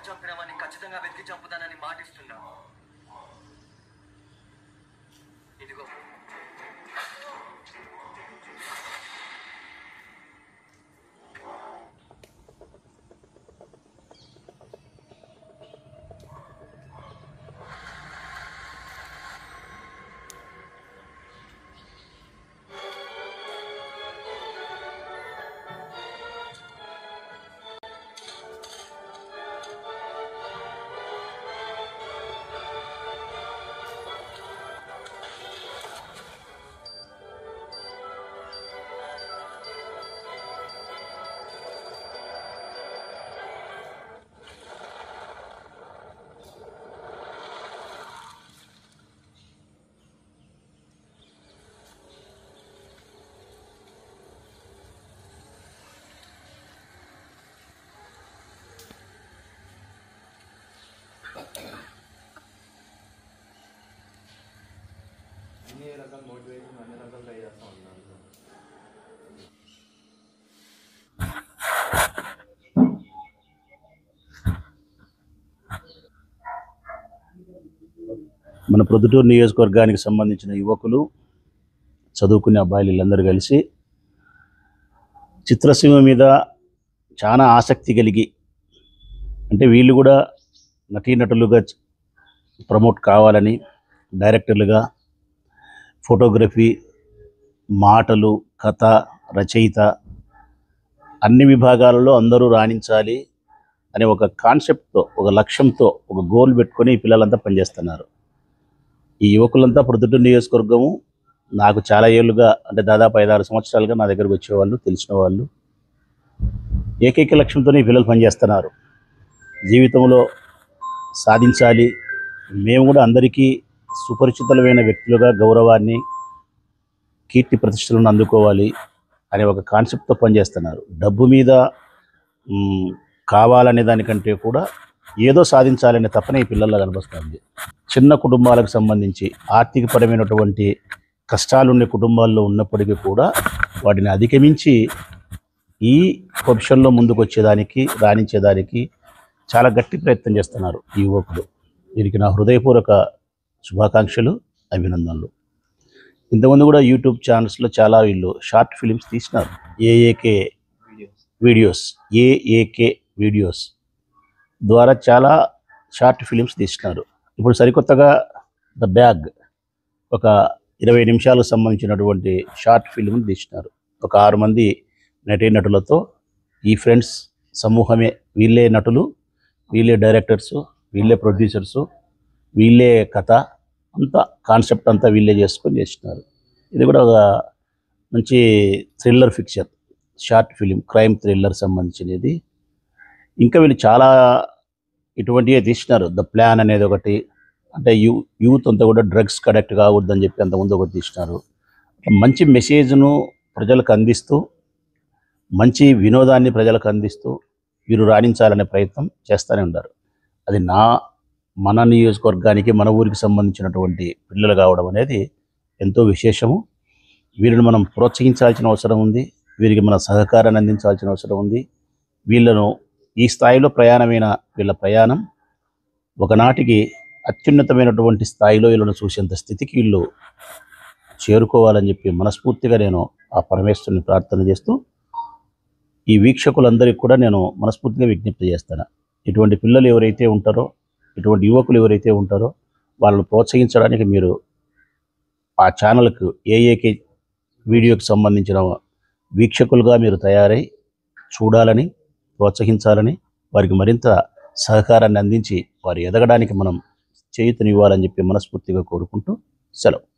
చంపిన వాడిని ఖచ్చితంగా వెతికి చంపుతానని మాటిస్తున్నా ఇదిగో అన్ని రకాల మోటివేషన్ అన్ని రకాలు ట్రై చేస్తూ ఉంటాను మన ప్రొద్దుటూరు నియోజకవర్గానికి సంబంధించిన యువకులు చదువుకునే అబ్బాయిలు వీళ్ళందరూ కలిసి చిత్రసీమ మీద చాలా ఆసక్తి కలిగి అంటే వీళ్ళు కూడా నటీనటులుగా చ- ప్రమోట్ కావాలని డైరెక్టర్లుగా ఫోటోగ్రఫీ మాటలు కథ రచయిత అన్ని విభాగాలలో అందరూ రాణించాలి అనే ఒక కాన్సెప్ట్తో ఒక లక్ష్యంతో ఒక గోల్ పెట్టుకొని ఈ పిల్లలంతా పనిచేస్తున్నారు ఈ యువకులంతా ప్రొద్దుటూరు నియోజకవర్గము నాకు చాలా ఏళ్ళుగా అంటే దాదాపు ఐదారు సంవత్సరాలుగా నా దగ్గరకు వచ్చేవాళ్ళు తెలిసిన వాళ్ళు ఏకైక లక్ష్యంతోనే ఈ పిల్లలు పనిచేస్తున్నారు జీవితంలో సాధించాలి మేము కూడా అందరికీ సుపరిచితులమైన వ్యక్తులుగా గౌరవాన్ని కీర్తి ప్రతిష్టలను అందుకోవాలి అనే ఒక కాన్సెప్ట్తో పనిచేస్తున్నారు డబ్బు మీద మ్, కావాలనే దానికంటే కూడా ఏదో సాధించాలనే తపన ఈ పిల్లల్లో కనిపిస్తుంది చిన్న కుటుంబాలకు సంబంధించి ఆర్థికపరమైనటువంటి కష్టాలుండే కుటుంబాల్లో ఉన్నప్పటికీ కూడా వాటిని అధిగమించి ఈ ప్రొఫెషన్లో ముందుకు వచ్చేదానికి రాణించేదానికి చాలా గట్టి ప్రయత్నం చేస్తున్నారు ఈ యువకులు వీరికి నా హృదయపూర్వక శుభాకాంక్షలు అభినందనలు ఇంతకుముందు కూడా యూట్యూబ్ ఛానల్స్లో చాలా వీళ్ళు షార్ట్ ఫిలిమ్స్ తీసినారు ఏఏకే వీడియోస్ ఏఏకే వీడియోస్ ద్వారా చాలా షార్ట్ ఫిలిమ్స్ తీసినారు ఇప్పుడు సరికొత్తగా ద బ్యాగ్ ఒక ఇరవై నిమిషాలకు సంబంధించినటువంటి షార్ట్ ఫిల్మ్ తీసినారు ఒక ఆరు మంది నటీనటులతో ఈ ఫ్రెండ్స్ సమూహమే వీళ్ళే నటులు వీళ్ళే డైరెక్టర్స్ వీళ్ళే ప్రొడ్యూసర్స్ వీళ్ళే కథ అంతా కాన్సెప్ట్ అంతా వీళ్ళే చేసుకొని చేసినారు ఇది కూడా ఒక మంచి thriller picture short film crime thriller సంబంధించినది ఇంకా వీళ్ళు చాలా ఇటువంటివే తీసినారు ద ప్లాన్ అనేది ఒకటి అంటే యూ యూత్ అంతా కూడా డ్రగ్స్ కడెక్ట్ కాకూడదని చెప్పి అంతకుముందు ఒకటి తీసినారు మంచి మెసేజ్ను ప్రజలకు అందిస్తూ మంచి వినోదాన్ని ప్రజలకు అందిస్తూ వీరు రాణించాలనే ప్రయత్నం చేస్తూనే ఉన్నారు అది నా మన నియోజకవర్గానికి మన ఊరికి సంబంధించినటువంటి పిల్లలు కావడం అనేది ఎంతో విశేషము వీరిని మనం ప్రోత్సహించాల్సిన అవసరం ఉంది వీరికి మన సహకారాన్ని అందించాల్సిన అవసరం ఉంది వీళ్ళను ఈ స్థాయిలో ప్రయాణమైన వీళ్ళ ప్రయాణం ఒకనాటికి అత్యున్నతమైనటువంటి స్థాయిలో వీళ్ళను చూసేంత స్థితికి వీళ్ళు చేరుకోవాలని చెప్పి మనస్ఫూర్తిగా నేను ఆ పరమేశ్వరుని ప్రార్థన చేస్తూ ఈ వీక్షకులందరికీ కూడా నేను మనస్ఫూర్తిగా విజ్ఞప్తి చేస్తాను ఇటువంటి పిల్లలు ఎవరైతే ఉంటారో ఇటువంటి యువకులు ఎవరైతే ఉంటారో వాళ్ళని ప్రోత్సహించడానికి మీరు ఆ ఛానల్కు ఏఏకే వీడియోకి సంబంధించిన వీక్షకులుగా మీరు తయారై చూడాలని ప్రోత్సహించాలని వారికి మరింత సహకారాన్ని అందించి వారు ఎదగడానికి మనం చేయుతనివ్వాలని చెప్పి మనస్ఫూర్తిగా కోరుకుంటూ సెలవు